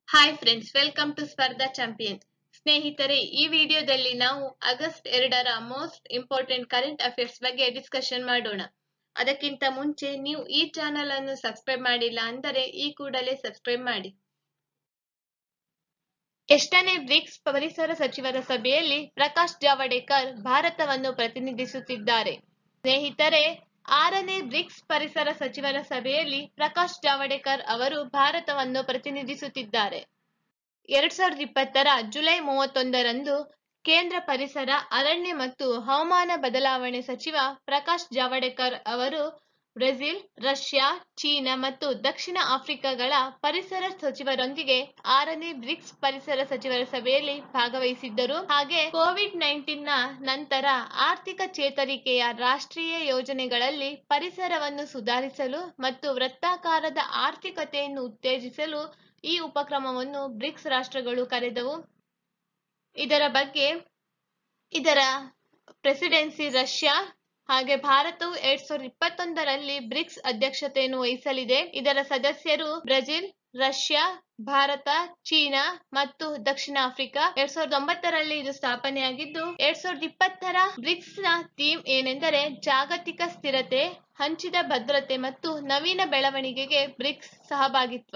hi friends welcome to Spardha champion ಸ್ನೇಹಿತರೆ ಈ ವಿಡಿಯೋದಲ್ಲಿ ನಾವು ಆಗಸ್ಟ್ ಎರಡರ ಮೋಸ್ಟ್ ಇಂಪಾರ್ಟೆಂಟ್ ಕರೆಂಟ್ ಅಫೇರ್ಸ್ ಬಗ್ಗೆ ಡಿಸ್ಕಷನ್ ಮಾಡೋಣ ಅದಕ್ಕಿಂತ ಮುಂಚೆ ನೀವು ಈ ಚಾನೆಲ್ ಅನ್ನು ಸಬ್ಸ್ಕ್ರೈಬ್ ಮಾಡಿಲ್ಲ ಅಂದರೆ ಈ ಕೂಡಲೇ ಸಬ್ಸ್ಕ್ರೈಬ್ ಮಾಡಿ ಎಷ್ಟನೇ ಬ್ರಿಕ್ಸ್ ಪರಿಸರ ಸಚಿವರ ಸಭೆಯಲ್ಲಿ ಪ್ರಕಾಶ್ ಜಾವಡೇಕರ್ ಭಾರತವನ್ನು ಪ್ರತಿನಿಧಿಸುತ್ತಿದ್ದಾರೆ ಸ್ನೇಹಿತರೆ ಆರನೇ ಬ್ರಿಕ್ಸ್ ಪರಿಸರ ಸಚಿವರ ಸಭೆಯಲ್ಲಿ ಪ್ರಕಾಶ್ ಜಾವಡೇಕರ್ ಅವರು ಭಾರತವನ್ನು ಪ್ರತಿನಿಧಿಸುತ್ತಿದ್ದಾರೆ ಎರಡ್ ಸಾವಿರದ ಇಪ್ಪತ್ತರ ಜುಲೈ ಮೂವತ್ತೊಂದರಂದು ಕೇಂದ್ರ ಪರಿಸರ ಅರಣ್ಯ ಮತ್ತು ಹವಾಮಾನ ಬದಲಾವಣೆ ಸಚಿವ ಪ್ರಕಾಶ್ ಜಾವಡೇಕರ್ ಅವರು ಬ್ರೆಜಿಲ್ ರಷ್ಯಾ ಚೀನಾ ಮತ್ತು ದಕ್ಷಿಣ ಆಫ್ರಿಕಾಗಳ ಪರಿಸರ ಸಚಿವರೊಂದಿಗೆ ಆರನೇ ಬ್ರಿಕ್ಸ್ ಪರಿಸರ ಸಚಿವರ ಸಭೆಯಲ್ಲಿ ಭಾಗವಹಿಸಿದ್ದರು ಹಾಗೆ ಕೋವಿಡ್ ನೈನ್ಟೀನ್ ನ ನಂತರ ಆರ್ಥಿಕ ಚೇತರಿಕೆಯ ರಾಷ್ಟ್ರೀಯ ಯೋಜನೆಗಳಲ್ಲಿ ಪರಿಸರವನ್ನು ಸುಧಾರಿಸಲು ಮತ್ತು ವೃತ್ತಾಕಾರದ ಆರ್ಥಿಕತೆಯನ್ನು ಉತ್ತೇಜಿಸಲು ಈ ಉಪಕ್ರಮವನ್ನು ಬ್ರಿಕ್ಸ್ ರಾಷ್ಟ್ರಗಳು ಕರೆದವು ಇದರ ಬಗ್ಗೆ ಇದರ ಪ್ರೆಸಿಡೆನ್ಸಿ ರಷ್ಯಾ ಹಾಗೆ ಭಾರತವು ಎರಡ್ ಸಾವಿರದ ಇಪ್ಪತ್ತೊಂದರಲ್ಲಿ ಬ್ರಿಕ್ಸ್ ಅಧ್ಯಕ್ಷತೆಯನ್ನು ವಹಿಸಲಿದೆ ಇದರ ಸದಸ್ಯರು ಬ್ರೆಜಿಲ್ ರಷ್ಯಾ ಭಾರತ ಚೀನಾ ಮತ್ತು ದಕ್ಷಿಣ ಆಫ್ರಿಕಾ ಎರಡ್ ಸಾವಿರದ ಒಂಬತ್ತರಲ್ಲಿ ಇದು ಸ್ಥಾಪನೆಯಾಗಿದ್ದು ಎರಡ್ ಸಾವಿರದ ಇಪ್ಪತ್ತರ ಬ್ರಿಕ್ಸ್ ನ ಥೀಮ್ ಏನೆಂದರೆ ಜಾಗತಿಕ ಸ್ಥಿರತೆ ಹಂಚಿದ ಭದ್ರತೆ ಮತ್ತು ನವೀನ ಬೆಳವಣಿಗೆಗೆ ಬ್ರಿಕ್ಸ್ ಸಹಭಾಗಿತ್ವ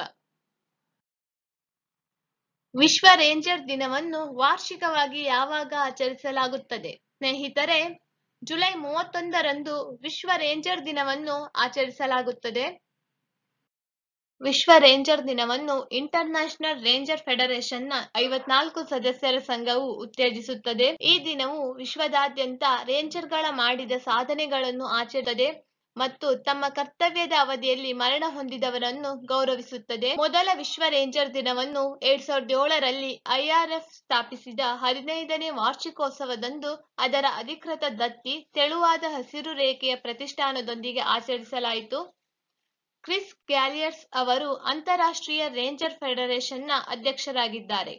ವಿಶ್ವ ರೇಂಜರ್ ದಿನವನ್ನು ವಾರ್ಷಿಕವಾಗಿ ಯಾವಾಗ ಆಚರಿಸಲಾಗುತ್ತದೆ ಸ್ನೇಹಿತರೆ ಜುಲೈ ಮೂವತ್ತೊಂದರಂದು ವಿಶ್ವ ರೇಂಜರ್ ದಿನವನ್ನು ಆಚರಿಸಲಾಗುತ್ತದೆ ವಿಶ್ವ ರೇಂಜರ್ ದಿನವನ್ನು ಇಂಟರ್ ನ್ಯಾಷನಲ್ ರೇಂಜರ್ ಫೆಡರೇಷನ್ ನ ಐವತ್ನಾಲ್ಕು ಸದಸ್ಯರ ಸಂಘವು ಉತ್ತೇಜಿಸುತ್ತದೆ ಈ ದಿನವು ವಿಶ್ವದಾದ್ಯಂತ ರೇಂಜರ್ಗಳ ಮಾಡಿದ ಸಾಧನೆಗಳನ್ನು ಆಚರಿಸುತ್ತದೆ ಮತ್ತು ತಮ್ಮ ಕರ್ತವ್ಯದ ಅವಧಿಯಲ್ಲಿ ಮರಣ ಹೊಂದಿದವರನ್ನು ಗೌರವಿಸುತ್ತದೆ ಮೊದಲ ವಿಶ್ವ ರೇಂಜರ್ ದಿನವನ್ನು ಎರಡ್ ಸಾವಿರದ ಏಳರಲ್ಲಿ ಐಆರ್ಎಫ್ ಸ್ಥಾಪಿಸಿದ ಹದಿನೈದನೇ ವಾರ್ಷಿಕೋತ್ಸವದಂದು ಅದರ ಅಧಿಕೃತ ದತ್ತಿ ತೆಳುವಾದ ಹಸಿರು ರೇಖೆಯ ಪ್ರತಿಷ್ಠಾನದೊಂದಿಗೆ ಆಚರಿಸಲಾಯಿತು ಕ್ರಿಸ್ ಗ್ಯಾಲಿಯರ್ಸ್ ಅವರು ಅಂತಾರಾಷ್ಟ್ರೀಯ ರೇಂಜರ್ ಫೆಡರೇಷನ್ನ ಅಧ್ಯಕ್ಷರಾಗಿದ್ದಾರೆ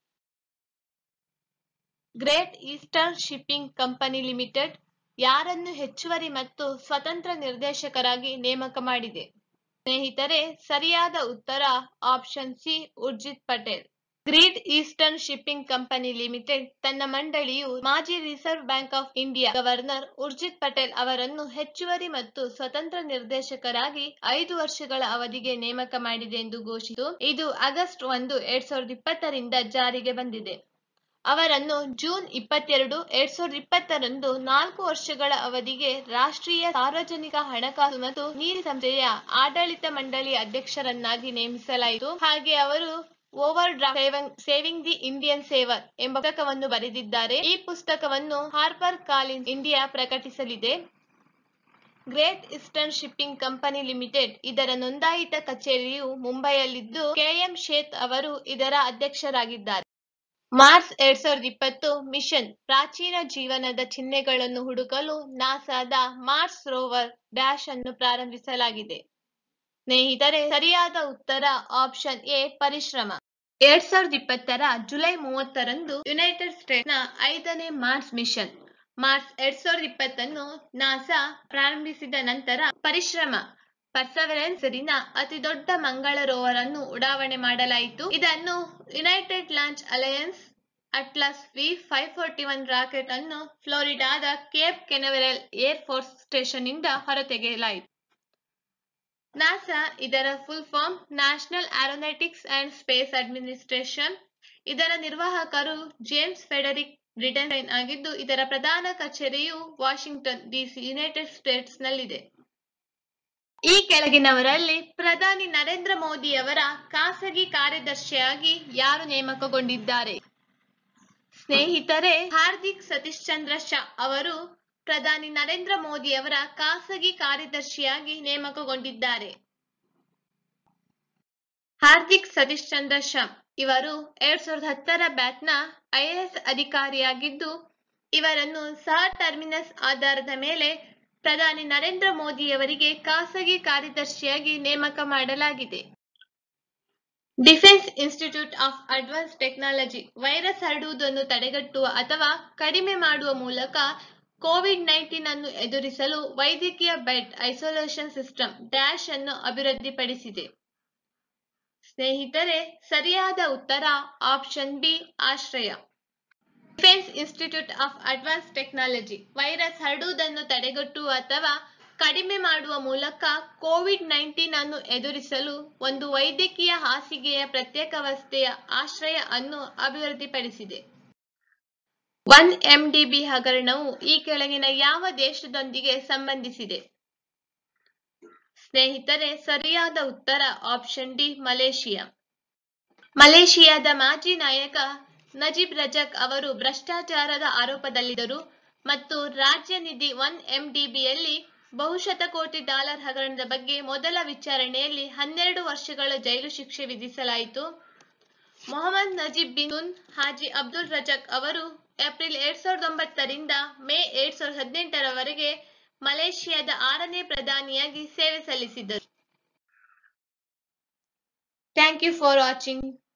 Great Eastern shipping company limited ಯಾರನ್ನು ಹೆಚ್ಚುವರಿ ಮತ್ತು ಸ್ವತಂತ್ರ ನಿರ್ದೇಶಕರಾಗಿ ನೇಮಕ ಮಾಡಿದೆ ಸ್ನೇಹಿತರೆ ಸರಿಯಾದ ಉತ್ತರ option C Urjit Patel Great Eastern shipping company limited ತನ್ನ ಮಂಡಳಿಯು ಮಾಜಿ Reserve Bank of India governor Urjit Patel ಅವರನ್ನು ಹೆಚ್ಚುವರಿ ಮತ್ತು ಸ್ವತಂತ್ರ ನಿರ್ದೇಶಕರಾಗಿ ಐದು ವರ್ಷಗಳ ಅವಧಿಗೆ ನೇಮಕ ಮಾಡಿದೆ ಎಂದು ಘೋಷಿಸಿತು ಇದು ಆಗಸ್ಟ್ ಒಂದು ಎರಡ್ ಸಾವಿರದ ಇಪ್ಪತ್ತರಿಂದ ಜಾರಿಗೆ ಬಂದಿದೆ ಅವರನ್ನು ಜೂನ್ ಇಪ್ಪತ್ತೆರಡು ಎರಡ್ ಸಾವಿರದ ಇಪ್ಪತ್ತರಂದು ನಾಲ್ಕು ವರ್ಷಗಳ ಅವಧಿಗೆ ರಾಷ್ಟ್ರೀಯ ಸಾರ್ವಜನಿಕ ಹಣಕಾಸು ಮತ್ತು ನೀತಿ ಸಂಸ್ಥೆಯ ಆಡಳಿತ ಮಂಡಳಿಯ ಅಧ್ಯಕ್ಷರನ್ನಾಗಿ ನೇಮಿಸಲಾಯಿತು ಹಾಗೆ ಅವರು overdraft saving the Indian saver ಎಂಬ ಪುಸ್ತಕವನ್ನು ಬರೆದಿದ್ದಾರೆ ಈ ಪುಸ್ತಕವನ್ನು ಹಾರ್ಪರ್ ಕಾಲಿನ್ಸ್ ಇಂಡಿಯಾ ಪ್ರಕಟಿಸಲಿದೆ Great Eastern shipping company limited ಇದರ ನೋಂದಾಯಿತ ಕಚೇರಿಯು ಮುಂಬೈಯಲ್ಲಿದ್ದು ಕೆಎಂ ಶೇತ್ ಅವರು ಇದರ ಅಧ್ಯಕ್ಷರಾಗಿದ್ದಾರೆ ಮಾರ್ಚ್ ಎರಡ್ ಸಾವಿರದ ಇಪ್ಪತ್ತು ಮಿಷನ್ ಪ್ರಾಚೀನ ಜೀವನದ ಚಿಹ್ನೆಗಳನ್ನು ಹುಡುಕಲು ನಾಸಾದ ಮಾರ್ಸ್ ರೋವರ್ ಡ್ಯಾಶ್ ಅನ್ನು ಪ್ರಾರಂಭಿಸಲಾಗಿದೆ ಸ್ನೇಹಿತರೆ ಸರಿಯಾದ ಉತ್ತರ ಆಪ್ಷನ್ ಎ ಪರಿಶ್ರಮ ಎರಡ್ ಸಾವಿರದ ಇಪ್ಪತ್ತರ ಜುಲೈ ಮೂವತ್ತರಂದು ಯುನೈಟೆಡ್ ಸ್ಟೇಟ್ಸ್ ನ ಐದನೇ ಮಾರ್ಸ್ ಮಿಷನ್ ಮಾರ್ಚ್ ಎರಡ್ ಸಾವಿರದ ಇಪ್ಪತ್ತನ್ನು ನಾಸಾ ಪ್ರಾರಂಭಿಸಿದ ನಂತರ ಪರಿಶ್ರಮ ಪರ್ಸವರೆನ್ಸ್ ರಿನ ಅತಿ ದೊಡ್ಡ ಮಂಗಳ ರೋವರ್ ಅನ್ನು ಉಡಾವಣೆ ಮಾಡಲಾಯಿತು ಇದನ್ನು United Launch Alliance Atlas V five forty one rocket ಅನ್ನು ಫ್ಲೋರಿಡಾದ Cape Canaveral Air Force Station ಇಂದ ಹೊರತೆಗೆಯಲಾಯಿತು ನಾಸಾ ಇದರ full form National Aeronautics and Space Administration ಇದರ ನಿರ್ವಾಹಕರು ಜೇಮ್ಸ್ ಫೆಡರಿಕ್ ಬ್ರಿಟನ್ ಆಗಿದ್ದು ಇದರ ಪ್ರಧಾನ ಕಚೇರಿಯು ವಾಷಿಂಗ್ಟನ್ ಡಿಸಿ ಯುನೈಟೆಡ್ ಸ್ಟೇಟ್ಸ್ ನಲ್ಲಿದೆ ಈ ಕೆಳಗಿನವರಲ್ಲಿ ಪ್ರಧಾನಿ ನರೇಂದ್ರ ಮೋದಿಯವರ ಖಾಸಗಿ ಕಾರ್ಯದರ್ಶಿಯಾಗಿ ಯಾರು ನೇಮಕಗೊಂಡಿದ್ದಾರೆ ಸ್ನೇಹಿತರೆ ಹಾರ್ದಿಕ್ ಸತೀಶ್ ಚಂದ್ರ ಶಾ ಅವರು ಪ್ರಧಾನಿ ನರೇಂದ್ರ ಮೋದಿಯವರ ಖಾಸಗಿ ಕಾರ್ಯದರ್ಶಿಯಾಗಿ ನೇಮಕಗೊಂಡಿದ್ದಾರೆ ಹಾರ್ದಿಕ್ ಸತೀಶ್ ಚಂದ್ರ ಶಾ ಇವರು ಎರಡ್ ಸಾವಿರದ ಹತ್ತರ ಬ್ಯಾಚ್ನ ಐಎಎಸ್ ಅಧಿಕಾರಿಯಾಗಿದ್ದು ಇವರನ್ನು ಸಹ ಟರ್ಮಿನಸ್ ಆಧಾರದ ಮೇಲೆ ಪ್ರಧಾನಿ ನರೇಂದ್ರ ಮೋದಿಯವರಿಗೆ ಖಾಸಗಿ ಕಾರ್ಯದರ್ಶಿಯಾಗಿ ನೇಮಕ ಮಾಡಲಾಗಿದೆ Defence Institute of Advance Technology virus ಹರಡುವುದನ್ನು ತಡೆಗಟ್ಟುವ ಅಥವಾ ಕಡಿಮೆ ಮಾಡುವ ಮೂಲಕ ಕೋವಿಡ್ ನೈನ್ಟೀನ್ ಅನ್ನು ಎದುರಿಸಲು ವೈದ್ಯಕೀಯ ಬೆಡ್ ಐಸೋಲೇಷನ್ ಸಿಸ್ಟಮ್ ಡ್ಯಾಶ್ ಅನ್ನು ಅಭಿವೃದ್ಧಿಪಡಿಸಿದೆ ಸ್ನೇಹಿತರೆ ಸರಿಯಾದ ಉತ್ತರ option B Ashray Defence Institute of Advance Technology virus ಹರಡುವುದನ್ನು ತಡೆಗಟ್ಟುವ ಅಥವಾ ಕಡಿಮೆ ಮಾಡುವ ಮೂಲಕ ಕೋವಿಡ್ ನೈನ್ಟೀನ್ ಅನ್ನು ಎದುರಿಸಲು ಒಂದು ವೈದ್ಯಕೀಯ ಹಾಸಿಗೆಯ ಪ್ರತ್ಯೇಕ ವ್ಯವಸ್ಥೆಯ ಆಶ್ರಯ ಅನ್ನು ಅಭಿವೃದ್ಧಿಪಡಿಸಿದೆ ಒನ್ ಎಂಡಿಬಿ ಹಗರಣವು ಈ ಕೆಳಗಿನ ಯಾವ ದೇಶದೊಂದಿಗೆ ಸಂಬಂಧಿಸಿದೆ ಸ್ನೇಹಿತರೆ ಸರಿಯಾದ ಉತ್ತರ ಆಪ್ಷನ್ ಡಿ ಮಲೇಷಿಯಾ ಮಲೇಷಿಯಾದ ಮಾಜಿ ನಾಯಕ ನಜೀಬ್ ರಜಕ್ ಅವರು ಭ್ರಷ್ಟಾಚಾರದ ಆರೋಪದಲ್ಲಿದ್ದರು ಮತ್ತು ರಾಜ್ಯ ನಿಧಿ ಒನ್ ಎಂಡಿಬಿಯಲ್ಲಿ ಬಹುಶತಕೋಟಿ ಡಾಲರ್ ಹಗರಣದ ಬಗ್ಗೆ ಮೊದಲ ವಿಚಾರಣೆಯಲ್ಲಿ ಹನ್ನೆರಡು ವರ್ಷಗಳ ಜೈಲು ಶಿಕ್ಷೆ ವಿಧಿಸಲಾಯಿತು Mohammad Najib bin Tun Haji Abdul Razak ಅವರು ಏಪ್ರಿಲ್ ಎರಡ್ ಸಾವಿರದ ಒಂಬತ್ತರಿಂದ ಮೇ ಎರಡ್ ಸಾವಿರದ ಹದಿನೆಂಟರವರೆಗೆ ಮಲೇಷಿಯಾದ ಆರನೇ ಪ್ರಧಾನಿಯಾಗಿ ಸೇವೆ ಸಲ್ಲಿಸಿದ್ದರು ಥ್ಯಾಂಕ್ ಯು ಫಾರ್ ವಾಚಿಂಗ್